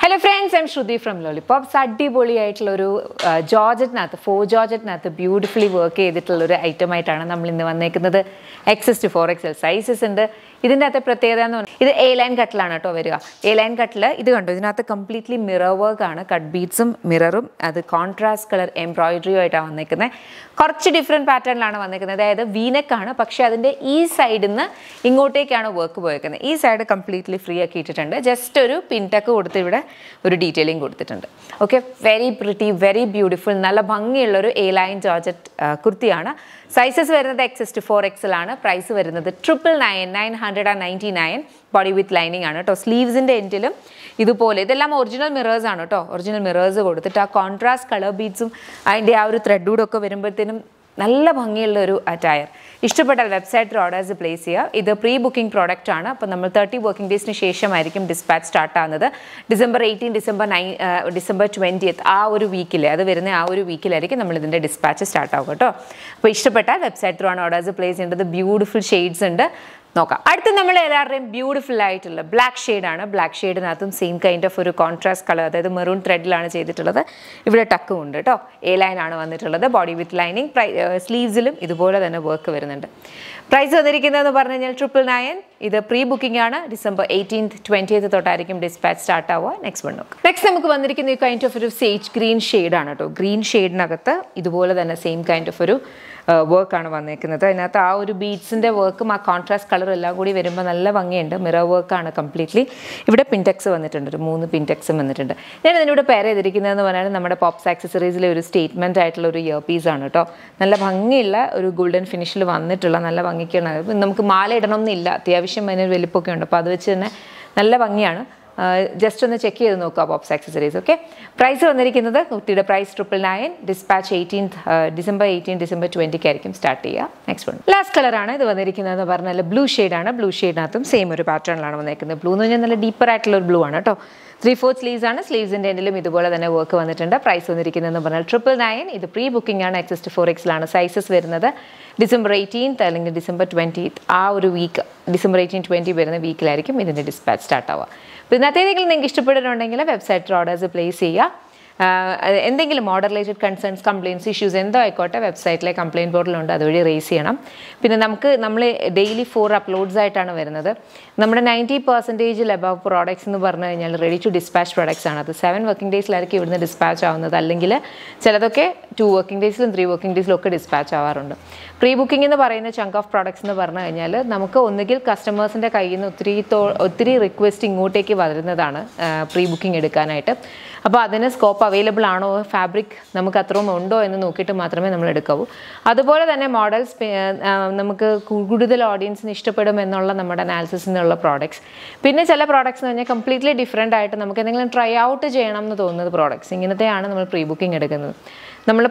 hello friends I'm Shruthi from Lollipops അടിപൊളിയായിട്ടുള്ള ഒരു ജോർജറ്റിനകത്ത് ഫോ ജോർജറ്റിനകത്ത് ബ്യൂട്ടിഫുള്ളി വർക്ക് ചെയ്തിട്ടുള്ള ഒരു ഐറ്റം ആയിട്ടാണ് നമ്മൾ ഇന്ന് വന്നേക്കുന്നത് XS to four XL sizes ഉണ്ട് ഇതിൻ്റെ അകത്തെ പ്രത്യേകത എന്ന് പറഞ്ഞാൽ ഇത് എ ലൈൻ കട്ടിലാണ് കേട്ടോ വരിക എ ലൈൻ കട്ടിൽ ഇത് കണ്ടോ ഇതിനകത്ത് കംപ്ലീറ്റ്ലി മിറർ വർക്ക് ആണ് കട്ട് ബീഡ്സും മിററും അത് കോൺട്രാസ്റ്റ് കളർ എംബ്രോയിഡറിയും ആയിട്ടാണ് വന്നേക്കുന്നത് കുറച്ച് ഡിഫറെൻറ്റ് പാറ്റേണിലാണ് വന്നേക്കുന്നത് അതായത് വീനക്കാണ് പക്ഷേ അതിൻ്റെ ഈ സൈഡിൽ നിന്ന് ഇങ്ങോട്ടേക്കാണ് വർക്ക് പോയേക്കുന്നത് ഈ സൈഡ് കംപ്ലീറ്റ്ലി ഫ്രീ ആക്കി ഇട്ടിട്ടുണ്ട് ജസ്റ്റ് ഒരു പിൻടക്ക് കൊടുത്ത് ഇവിടെ ഒരു ഡീറ്റെയിലിംഗ് കൊടുത്തിട്ടുണ്ട് okay very pretty very beautiful നല്ല ഭംഗിയുള്ള ഒരു എ ലൈൻ ജോർജറ്റ് കുർത്തിയാണ് സൈസസ് വരുന്നത് എക്സസ് ടു ഫോർ എക്സൽ ആണ് പ്രൈസ് വരുന്നത് triple nine nine hundred and ninety nine body with lining ആണ് കേട്ടോ സ്ലീവ്സിൻ്റെ എൻഡിലും ഇതുപോലെ ഇതെല്ലാം ഒറിജിനൽ മിറേഴ്സ് ആണ് കേട്ടോ ഒറിജിനൽ മിറേഴ്സ് കൊടുത്തിട്ട് ആ കോൺട്രാസ്റ്റ് കളർ ബീഡ്സും അതിൻ്റെ ആ ഒരു ത്രെഡൂടെ ഒക്കെ വരുമ്പോഴത്തേനും നല്ല ഭംഗിയുള്ള ഒരു അറ്റയർ ഇഷ്ടപ്പെട്ടാൽ വെബ്സൈറ്റിൽ ഓർഡേഴ്സ് പ്ലേസ് ചെയ്യുക ഇത് പ്രീ ബുക്കിംഗ് പ്രോഡക്റ്റ് ആണ് അപ്പോൾ നമ്മൾ തേർട്ടി വർക്കിംഗ് ഡേയ്സിന് ശേഷമായിരിക്കും ഡിസ്പാച്ച് സ്റ്റാർട്ട് ആകുന്നത് December eighteen December nine December ട്വൻറ്റിയത്ത് ആ ഒരു വീക്കിൽ അത് വരുന്ന ആ ഒരു വീക്കിലായിരിക്കും നമ്മൾ ഇതിൻ്റെ ഡിസ്പാച്ച് സ്റ്റാർട്ട് ആകും കേട്ടോ അപ്പോൾ ഇഷ്ടപ്പെട്ടാൽ വെബ്സൈറ്റിൽ ആണ് ഓർഡേഴ്സ് പ്ലേസ് ചെയ്യേണ്ടത് ബ്യൂട്ടിഫുൾ ഷെയ്ഡ്സ് ഉണ്ട് നോക്കാം അടുത്ത് നമ്മൾ എല്ലാവരുടെയും ബ്യൂട്ടിഫുൾ ആയിട്ടുള്ള ബ്ലാക്ക് ഷെയ്ഡാണ് ബ്ലാക്ക് ഷെയ്ഡിനകത്തും സെയിം കൈൻഡ് ഓഫ് ഒരു കോൺട്രാസ്റ്റ് കളർ അതായത് മെറൂൺ ത്രെഡിലാണ് ചെയ്തിട്ടുള്ളത് ഇവിടെ ടക്കും ഉണ്ട് കേട്ടോ എ ലൈനാണ് വന്നിട്ടുള്ളത് ബോഡി വിത്ത് ലൈനിങ് സ്ലീവ്സിലും ഇതുപോലെ തന്നെ വർക്ക് വരുന്നുണ്ട് പ്രൈസ് വന്നിരിക്കുന്നതെന്ന് പറഞ്ഞു കഴിഞ്ഞാൽ ട്രിപ്പിൾ നയൻ ഇത് പ്രീ ബുക്കിംഗ് ആണ് ഡിസംബർ എയ്റ്റീൻത്ത് ട്വൻറ്റിയത്ത് തൊട്ടായിരിക്കും ഡിസ്പാച്ച് സ്റ്റാർട്ട് ആവുക നെക്സ്റ്റ് വൺ നോക്കാം നെക്സ്റ്റ് നമുക്ക് വന്നിരിക്കുന്ന ഈ കൈൻഡ് ഓഫ് ഒരു സേജ് ഗ്രീൻ ഷെയ്ഡാണ് കേട്ടോ ഗ്രീൻ ഷെയ്ഡിനകത്ത് ഇതുപോലെ തന്നെ സെയിം കൈൻഡ് ഓഫ് ഒരു വർക്കാണ് വന്നേക്കുന്നത് അതിനകത്ത് ആ ഒരു ബീഡ്സിൻ്റെ വർക്കും ആ കോൺട്രാസ്റ്റ് കളറും എല്ലാം കൂടി വരുമ്പോൾ നല്ല ഭംഗിയുണ്ട് മിറർ വർക്കാണ് കംപ്ലീറ്റ്ലി ഇവിടെ പിൻടെക്സ് വന്നിട്ടുണ്ട് ഒരു മൂന്ന് പിൻടെക്സും വന്നിട്ടുണ്ട് ഞാൻ ഇതിനൂടെ പെയർ ചെയ്തിരിക്കുന്നതെന്ന് പറഞ്ഞാൽ നമ്മുടെ പോപ്സ് ആക്സസറീസിലെ ഒരു സ്റ്റേറ്റ്മെൻ്റ് ആയിട്ടുള്ള ഒരു ഇയർ പീസാണ് കേട്ടോ നല്ല ഭംഗിയുള്ള ഒരു ഗോൾഡൻ ഫിനിഷിൽ വന്നിട്ടുള്ള നല്ല ഭംഗിക്കാണ് നമുക്ക് മാല ഇടണമെന്നില്ല അത്യാവശ്യം അതിന് വലിപ്പമൊക്കെ ഉണ്ട് അപ്പോൾ അത് വെച്ച് തന്നെ നല്ല ഭംഗിയാണ് ജസ്റ്റ് ഒന്ന് ചെക്ക് ചെയ്ത് നോക്കുക പോപ്സ് ആക്സസറീസ് ഓക്കെ പ്രൈസ് വന്നിരിക്കുന്നത് കുട്ടിയുടെ price triple nine dispatch eighteen December eighteen December ട്വൻറ്റിക്ക് ആയിരിക്കും സ്റ്റാർട്ട് ചെയ്യുക നെക്സ്റ്റ് വൺ ലാസ്റ്റ് കളറാണ് ഇത് വന്നിരിക്കുന്നത് എന്ന് പറഞ്ഞാൽ ബ്ലൂ ഷെയ്ഡാണ് ബ്ലൂ ഷെയ്ഡിനകത്തും സെയിം ഒരു പാറ്റേണിലാണ് വന്നിരിക്കുന്നത് ബ്ലൂ എന്ന് പറഞ്ഞാൽ നല്ല ഡീപ്പർ ആയിട്ടുള്ള ഒരു ബ്ലൂ ആണ് കേട്ടോ ത്രീ ഫോർത്ത് സ്ലീവ്സ് ആണ് സ്ലീവ്സിൻ്റെ എൻഡിലും ഇതുപോലെ തന്നെ വർക്ക് വന്നിട്ടുണ്ട് പ്രൈസ് വന്നിരിക്കുന്നതെന്ന് പറഞ്ഞാൽ ട്രിപ്പിൾ നയൻ ഇത് പ്രീ ബുക്കിംഗ് ആണ് എക്സസ്റ്റ് ഫോർ എക്സിലാണ് സൈസസ് വരുന്നത് ഡിസംബർ എയ്റ്റീൻത്ത് അല്ലെങ്കിൽ ഡിസംബർ ട്വൻറ്റീത്ത് ആ ഒരു വീക്ക് ഡിസംബർ എയ്റ്റീൻ ട്വൻറ്റി വരുന്ന വീക്കിലായിരിക്കും ഇതിൻ്റെ ഡിസ്പാച്ച് സ്റ്റാർട്ട് ആവുക അപ്പോൾ ഇന്നത്തെ ഏതെങ്കിലും നിങ്ങൾക്ക് ഇഷ്ടപ്പെട്ടിട്ടുണ്ടെങ്കിൽ വെബ്സൈറ്റിൽ ഓർഡേഴ്സ് പ്ലേസ് ചെയ്യുക എന്തെങ്കിലും order related concerns complaints issues എന്തോ ആയിക്കോട്ടെ വെബ്സൈറ്റിലെ കംപ്ലയിൻറ്റ് പോർട്ടലുണ്ട് അതുവഴി റേസ് ചെയ്യണം പിന്നെ നമുക്ക് നമ്മൾ ഡെയിലി ഫോർ അപ്ലോഡ്സ് ആയിട്ടാണ് വരുന്നത് നമ്മുടെ നയൻറ്റി പെർസെൻറ്റേജിൽ അബവ് പ്രോഡക്ട്സ് എന്ന് പറഞ്ഞു കഴിഞ്ഞാൽ റെഡി ടു ഡിസ്പാച്ച് പ്രോഡക്ട്സ് ആണ് അത് സെവൻ വർക്കിംഗ് ഡേയ്സിലായിരിക്കും ഇവിടുന്ന് ഡിസ്പാച്ച് ആവുന്നത് അല്ലെങ്കിൽ ചിലതൊക്കെ ടു വർക്കിംഗ് ഡേയ്സിലും ത്രീ വർക്കിംഗ് ഡേയ്സിലും ഒക്കെ ഡിസ്പാച്ച് ആവാറുണ്ട് പ്രീ ബുക്കിംഗ് എന്ന് പറയുന്ന ചങ്ക് ഓഫ് പ്രോഡക്ട്സ് എന്ന് പറഞ്ഞു കഴിഞ്ഞാൽ നമുക്ക് ഒന്നുകിൽ കസ്റ്റമേഴ്സിൻ്റെ കയ്യിൽ നിന്ന് ഒത്തിരി ഒത്തിരി റിക്വസ്റ്റ് ഇങ്ങോട്ടേക്ക് വരുന്നതാണ് പ്രീ ബുക്കിംഗ് എടുക്കാനായിട്ട് അപ്പോൾ അതിന് സ്കോപ്പ് അവൈലബിൾ ആണോ ഫാബ്രിക് നമുക്ക് അത്രയും ഉണ്ടോ എന്ന് നോക്കിയിട്ട് മാത്രമേ നമ്മൾ എടുക്കാവൂ അതുപോലെ തന്നെ മോഡൽസ് നമുക്ക് കൂടുതൽ ഓഡിയൻസിന് ഇഷ്ടപ്പെടും എന്നുള്ള നമ്മുടെ അനാലിസിസിൽ നിന്നുള്ള പ്രോഡക്ട്സ് പിന്നെ ചില പ്രോഡക്ട്സ് എന്ന് പറഞ്ഞാൽ കംപ്ലീറ്റ്ലി ഡിഫറെൻ്റ് ആയിട്ട് നമുക്ക് എന്തെങ്കിലും ട്രൈ ഔട്ട് ചെയ്യണം എന്ന് തോന്നുന്നത് പ്രോഡക്ട്സ് ഇങ്ങനത്തെയാണ് നമ്മൾ പ്രീ ബുക്കിംഗ് എടുക്കുന്നത് നമ്മൾ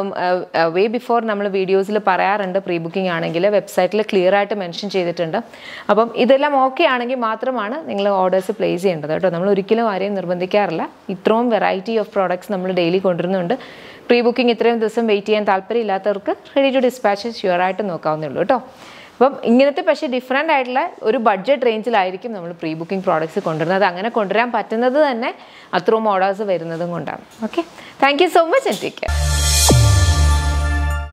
വേ ബിഫോർ നമ്മൾ വീഡിയോസിൽ പറയാറുണ്ട് പ്രീ ബുക്കിംഗ് ആണെങ്കിൽ വെബ്സൈറ്റിൽ ക്ലിയർ ആയിട്ട് മെൻഷൻ ചെയ്തിട്ടുണ്ട് അപ്പം ഇതെല്ലാം ഓക്കെ ആണെങ്കിൽ മാത്രമാണ് നിങ്ങൾ ഓർഡേഴ്സ് പ്ലേസ് ചെയ്യേണ്ടത് കേട്ടോ നമ്മൾ ഒരിക്കലും ആരെയും നിർബന്ധിക്കാറില്ല ഇത്രയും വെറൈറ്റി ഓഫ് പ്രോഡക്ട്സ് നമ്മൾ ഡെയിലി കൊണ്ടുവരുന്നുണ്ട് പ്രീ ബുക്കിംഗ് ഇത്രയും ദിവസം വെയിറ്റ് ചെയ്യാൻ താല്പര്യമില്ലാത്തവർക്ക് റെഡി ടു ഡിസ്പാച്ച് ഷുവറായിട്ട് നോക്കാവുന്നേ ഉള്ളൂ കേട്ടോ അപ്പം ഇങ്ങനത്തെ പക്ഷേ ഡിഫറെൻ്റ് ആയിട്ടുള്ള ഒരു ബഡ്ജറ്റ് റേഞ്ചിലായിരിക്കും നമ്മൾ പ്രീ ബുക്കിംഗ് പ്രോഡക്ട്സ് കൊണ്ടുവരുന്നത് അങ്ങനെ കൊണ്ടുവരാൻ പറ്റുന്നത് തന്നെ അത്രയും ഓർഡേഴ്സ് വരുന്നതും കൊണ്ടാണ് okay thank you so much and take care